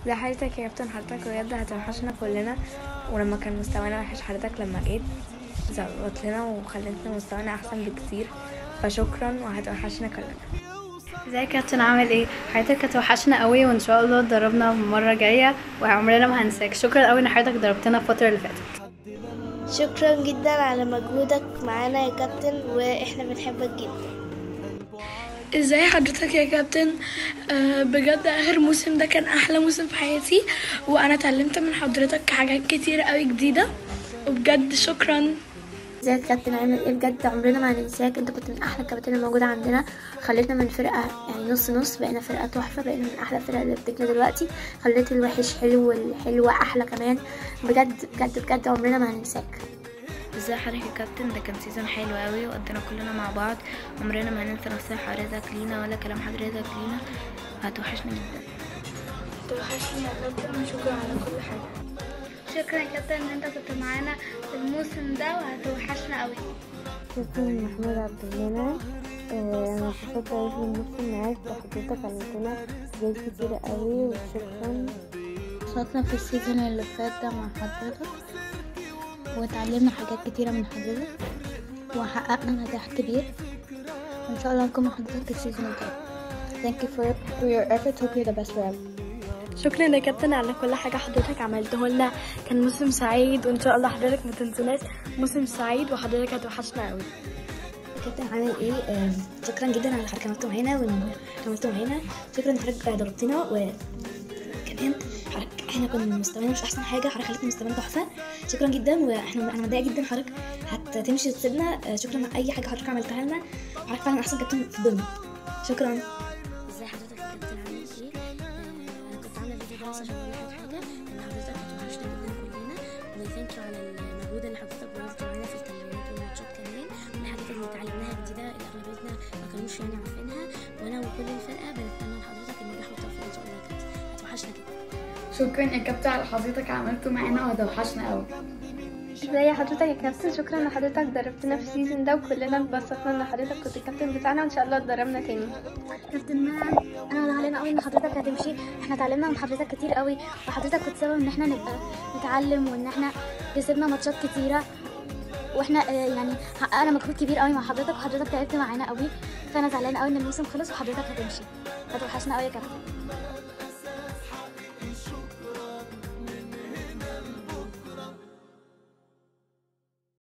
زي حضرتك يا كابتن حضرتك بجد هتوحشنا كلنا ولما كان مستوانا وحش حضرتك لما جيت زودت لنا وخلتنا مستوانا احسن بكتير فشكرا وهتوحشنا كلنا ازيك يا كابتن عامل ايه حضرتك هتوحشنا قوي وان شاء الله تدربنا المره الجايه وعمرنا ما هنساك شكرا قوي ان حضرتك ضربتنا الفتره اللي فاتت شكرا جدا على مجهودك معانا يا كابتن واحنا بنحبك جدا ازاي حضرتك يا كابتن آه، بجد اخر موسم ده كان احلى موسم في حياتي وانا اتعلمت من حضرتك حاجات كتير قوي جديده وبجد شكرا ازيك يا كابتن عامل ايه بجد عمرنا ما هننساك انت كنت من احلى الكباتن الموجوده عندنا خليتنا من فرقه يعني نص نص بقينا فرقه تحفه بقينا من احلى الفرق اللي بتجنا دلوقتي خليت الوحش حلو والحلو احلى كمان بجد بجد بجد عمرنا ما هننساك ازاي حضرتك يا كابتن ده كان سيزون حلو قوي وقضينا كلنا مع بعض عمرنا ما هننسى نصايح حضرتك لينا ولا كلام حضرتك لينا هتوحشنا جدا توحشني يا كابتن وشكرا على كل حاجه شكرا يا كابتن ان انت كنت معانا في الموسم ده وهتوحشنا قوي شكرا محمود عبد المنعم آه، انا اتبسطت اوي في الموسم معاك وحضرتك علمتنا حاجات كتيرة قوي وشكرا انبسطنا في السيزون اللي فات ده مع حضرتك واتعلمنا حاجات كتيرة من حضرتك وحققنا نجاح كبير وإن شاء الله نكون مع حضرتك السيزون الجاي Thank you for, for your efforts. Hope you're the best forever. شكرا يا كابتن على كل حاجه حضرتك عملته لنا كان موسم سعيد وان شاء الله حضرتك ما تنسوناش موسم سعيد وحضرتك هتوحشنا قوي كابتن عامل ايه آم، شكرا جدا على حضرتك عملته معانا وان عملته معانا شكرا ان حضرتك ضربتنا وكمان حضرتك احنا كنا مستوانا مش احسن حاجه حضرتك خليتنا مستوانا تحفه شكرا جدا واحنا انا متضايقه جدا حضرتك هتمشي وتسيبنا آه، شكرا على اي حاجه حضرتك عملتها لنا حضرتك فعلا احسن كابتن في الدنيا شكرا ازاي حضرتك يا كابتن عامل ايه انا كنت عامله فيديو بس عشان اقول لك حاجه ان حضرتك هتوحشنا جدا كلنا وثانك يو على المجهود اللي حضرتك بذلته معانا في التمرينات والماتشات كمان والحاجات اللي اتعلمناها جديده اللي اغلبيتنا ما كانوش يعني عارفينها وانا وكل الفرقه بنتمنى لحضرتك النجاح والتوفيق ان شاء الله يا كابتن هتوحشنا جدا شكرا يا كابتن على حضرتك عملته معانا وهتوحشنا قوي ازاي حضرتك يا كابتن شكرا ان حضرتك دربتنا في السيزون ده وكلنا اتبسطنا ان حضرتك كنت الكابتن بتاعنا وان شاء الله اتدربنا تاني كابتن منعم انا زعلانه قوي ان حضرتك هتمشي احنا اتعلمنا من حضرتك كتير قوي وحضرتك كنت سبب ان احنا نبقى نتعلم وان احنا كسبنا ماتشات كتيره واحنا آه، يعني حققنا مجهود كبير قوي مع حضرتك وحضرتك تعبت معانا قوي فانا زعلانه قوي ان الموسم خلص وحضرتك هتمشي هتوحشنا قوي يا كابتن